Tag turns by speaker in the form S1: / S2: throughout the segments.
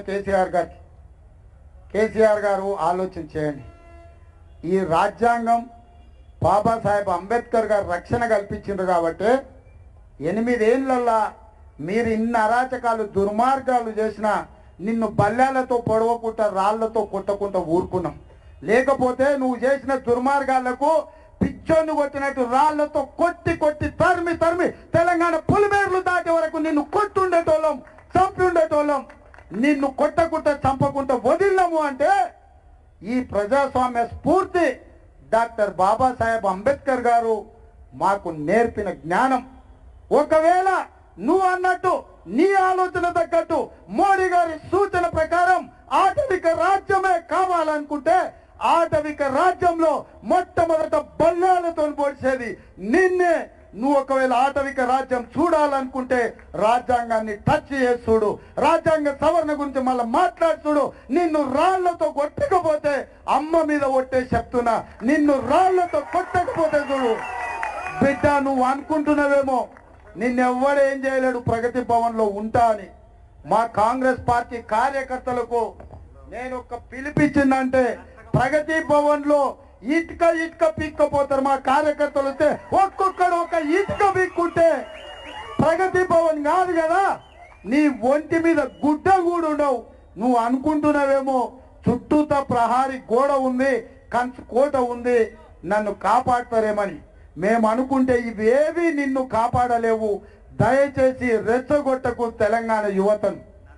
S1: కేసీఆర్ గారికి కేసీఆర్ గారు ఆలోచన చేయండి ఈ రాజ్యాంగం బాబాసాహెబ్ అంబేద్కర్ గారు రక్షణ కల్పించిండ్రు కాబట్టి ఎనిమిదేళ్లల్లా మీరు ఇన్ని అరాచకాలు దుర్మార్గాలు చేసిన నిన్ను బల్లాలతో పొడవకుండా రాళ్లతో కొట్టకుండా ఊరుకున్నాం లేకపోతే నువ్వు చేసిన దుర్మార్గాలకు పిచ్చోన్ని కొట్టినట్టు రాళ్లతో కొట్టి కొట్టి తరిమి తరిమి తెలంగాణ పులిమేర్లు దాటే వరకు నిన్ను కొట్టుండేటోళ్ళం చంపి ఉండేటోళ్ళం నిన్ను కొట్టకుండా చంపకుండా వదిలినాము అంటే ఈ ప్రజాస్వామ్య స్ఫూర్తి డాక్టర్ బాబాసాహెబ్ అంబేద్కర్ గారు మాకు నేర్పిన జ్ఞానం ఒకవేళ నువ్వు అన్నట్టు నీ ఆలోచన తగ్గట్టు మోడీ గారి సూచన ప్రకారం ఆటవిక రాజ్యమే కావాలనుకుంటే ఆటవిక రాజ్యంలో మొట్టమొదట బల్లాలతో పొడిచేది నిన్నే నువ్వు ఒకవేళ ఆటవిక రాజ్యం చూడాలనుకుంటే రాజ్యాంగాన్ని టచ్ చేసి చూడు రాజ్యాంగ సవరణ గురించి మళ్ళీ మాట్లాడి చూడు నిన్ను రాళ్లతో కొట్టకపోతే అమ్మ మీద ఒట్టే చెప్తున్నా నిన్ను రాళ్లతో కొట్టకపోతే చూడు బిడ్డ నువ్వు అనుకుంటున్నావేమో నిన్నెవ్వడేం చేయలేడు ప్రగతి భవన్ లో ఉంటా అని మా కాంగ్రెస్ పార్టీ కార్యకర్తలకు నేను ఒక పిలిపించిందంటే ప్రగతి భవన్ లో ఇటుక ఇటుక పీక్కపోతారు మా కార్యకర్తలు వస్తే ఒక్కొక్కడు ఒక ఇటుక పీక్కుంటే ప్రగతి భవన్ కాదు కదా నీ ఒంటి మీద గుడ్డ కూడా ఉండవు నువ్వు అనుకుంటున్నావేమో చుట్టూత ప్రహారీ గోడ ఉంది కంచు కోట ఉంది నన్ను కాపాడతారేమని మేము అనుకుంటే ఇవేవి నిన్ను కాపాడలేవు దయచేసి రెచ్చగొట్టకు తెలంగాణ యువతను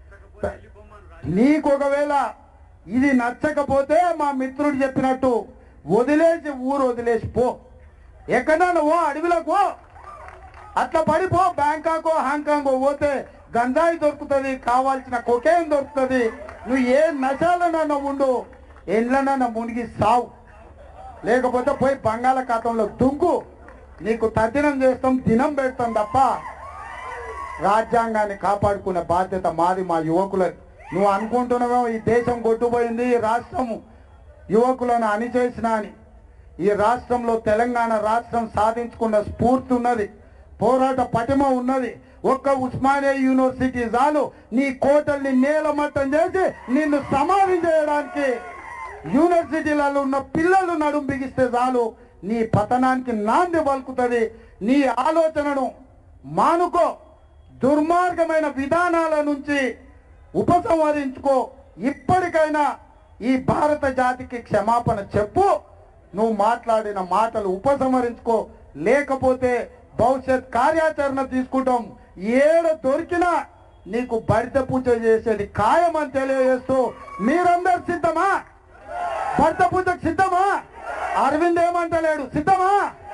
S1: నీకు ఒకవేళ ఇది నచ్చకపోతే మా మిత్రుడు చెప్పినట్టు వదిలేసి ఊరు వదిలేసి పో ఎక్కడన్నా ఓ అడవిలోకి పో అట్లా పడిపో బ్యాంకాకో హాంకాంగో పోతే గంజాయి దొరుకుతుంది కావాల్సిన కొకేన్ దొరుకుతుంది నువ్వు ఏ నశాలనన్నా ఉండు ఎండ్లనన్నా మునిగి సావు లేకపోతే పోయి బంగాళాఖాతంలో దుంకు నీకు తద్దినం చేస్తాం దినం పెడతాం తప్ప రాజ్యాంగాన్ని కాపాడుకునే బాధ్యత మాది మా యువకులది నువ్వు అనుకుంటున్నావేమో ఈ దేశం కొట్టుపోయింది ఈ రాష్ట్రము యువకులను అణిచేసిన అని ఈ రాష్ట్రంలో తెలంగాణ రాష్ట్రం సాధించుకున్న స్ఫూర్తి ఉన్నది పోరాట పటిమ ఉన్నది ఒక్క ఉస్మానియా యూనివర్సిటీ చాలు నీ కోటల్ని నేలమట్టం చేసి నిన్ను సమాధి చేయడానికి యూనివర్సిటీలలో ఉన్న పిల్లలు నడుం బిగిస్తే చాలు నీ పతనానికి నాంది పలుకుతుంది నీ ఆలోచనను మానుకో దుర్మార్గమైన విధానాల నుంచి ఉపసంహరించుకో ఇప్పటికైనా ఈ భారత జాతికి క్షమాపణ చెప్పు నువ్వు మాట్లాడిన మాటలు ఉపసంహరించుకో లేకపోతే భవిష్యత్ కార్యాచరణ తీసుకుంటాం ఏడ దొరికినా నీకు భరిత పూజ చేసేది ఖాయమని తెలియజేస్తూ మీరందరు సిద్ధమా భర్త పూజకు సిద్ధమా అరవింద్ ఏమంటలేడు సిద్ధమా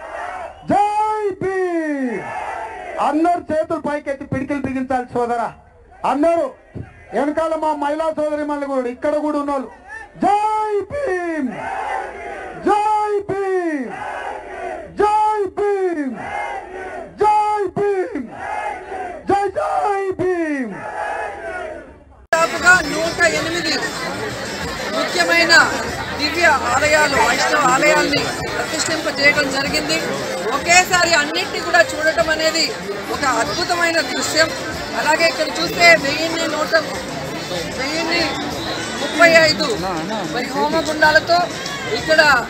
S1: జై భీమ్ అందరు చేతులు పైకెత్తి పిడికిలు బిగించాలి సోదరా అందరూ వెనకాల మా మహిళా సోదరి మళ్ళీ కూడా ఇక్కడ కూడా ఉన్నోళ్ళు జై భీమ్ జై భీమ్ జై భీమ్ జై భీమ్ జై జై భీమ్
S2: దాదాపుగా నూట ఎనిమిది ముఖ్యమైన దివ్య ఆలయాలు వైష్ణవ ఆలయాల్ని ప్రతిష్ఠింపజేయడం జరిగింది ఒకేసారి అన్నింటినీ కూడా చూడటం అనేది ఒక అద్భుతమైన దృశ్యం అలాగే ఇక్కడ చూస్తే వెయ్యిన్ని నూట వెయ్యిన్ని ముప్పై ఐదు మరి హోమగుండాలతో ఇక్కడ